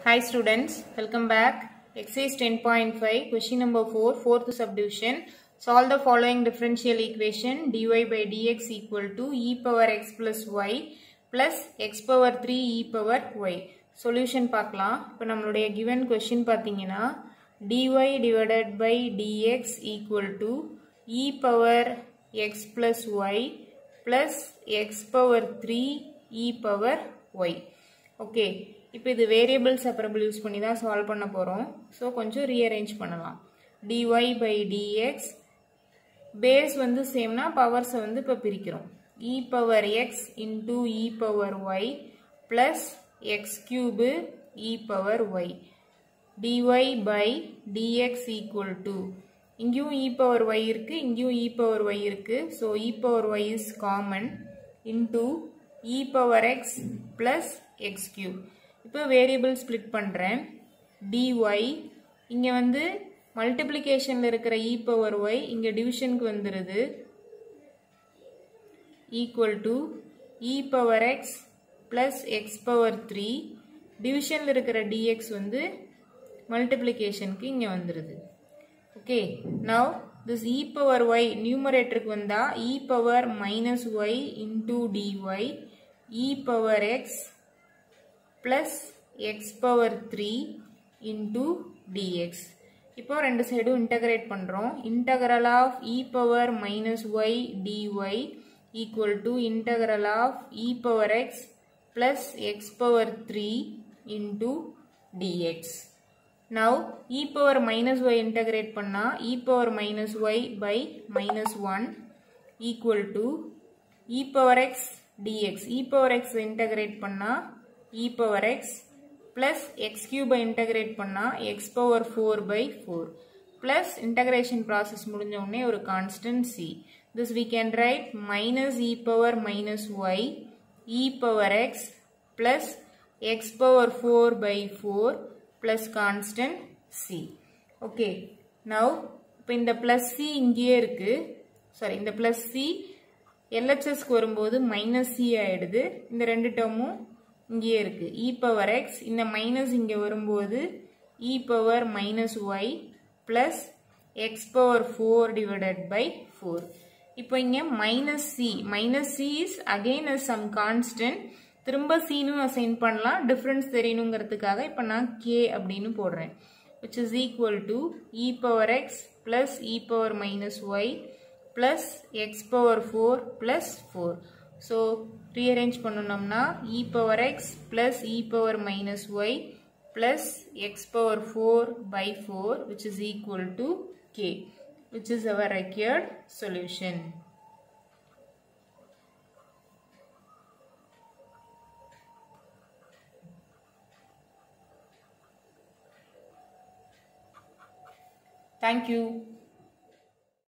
Hi students, welcome back. Exercise 10.5, question number 4, fourth subdivision. Solve the following differential equation dy by dx equal to e power x plus y plus x power 3 e power y. Solution பார்க்கலாம் இப்போ நம்மளுடைய given question பார்த்தீங்கன்னா dy divided by dx equal to e power x plus y plus x power 3 e power y. Okay இப்போ இது variable separable use பண்ணி தான் solve பண்ண போகிறோம் ஸோ கொஞ்சம் ரீஅரேஞ்ச் பண்ணலாம் dy பை dx பேஸ் வந்து சேம்னா பவர்ஸை வந்து இப்போ பிரிக்கிறோம் e power x into e power y plus x cube e power y dy by dx equal to இங்கேயும் இ பவர் ஒய் இருக்குது இங்கேயும் இ பவர் ஒய் இருக்குது so e power y is common into e power x plus x cube இப்போ variable split பண்ணுறேன் dy இங்கே வந்து மல்டிப்ளிகேஷனில் இருக்கிற இ power Y இங்கே டிவிஷனுக்கு வந்துடுது equal to e power x plus x power three டிவிஷனில் இருக்கிற டிஎக்ஸ் வந்து மல்டிப்ளிகேஷனுக்கு இங்கே வந்துடுது okay now this e power y நியூமரேட்டருக்கு வந்தால் e power minus y into dy e power x plus x power three into dx இப்போ ரெண்டு சைடும் இன்டகிரேட் பண்ணுறோம் integral of e power minus y dy equal to integral of e power x plus x power three into dx now E power minus y integrate பண்ணால் e power minus y by minus one equal to e power x dx e power x integrate பண்ணால் e power x plus x cube integrate பண்ணா x power 4 by 4 plus integration process முடிஞ்ச உடனே ஒரு constant c this we can write minus e power minus y e power x plus x power 4 by 4 plus constant c okay now இப்போ இந்த plus c இங்கேயே இருக்கு sorry இந்த plus c LHSக்கு வரும்போது minus C ஆயிடுது இந்த ரெண்டு டேர்மும் இங்கேயே இருக்கு இ பவர் எக்ஸ் இந்த மைனஸ் இங்கே வரும்போது e power minus y plus x power four divided by four இப்போ இங்கே minus c minus c is again as some constant திரும்ப சீனும் அசைன் பண்ணலாம் டிஃப்ரென்ஸ் தெரியணுங்கிறதுக்காக இப்போ நான் கே அப்படின்னு போடுறேன் which is equal to e power x plus e power minus y plus x power four plus four so rearrange பண்ணணும்னா e power x plus e power minus y plus x power 4 by 4 which is equal to k which is our required solution. Thank you.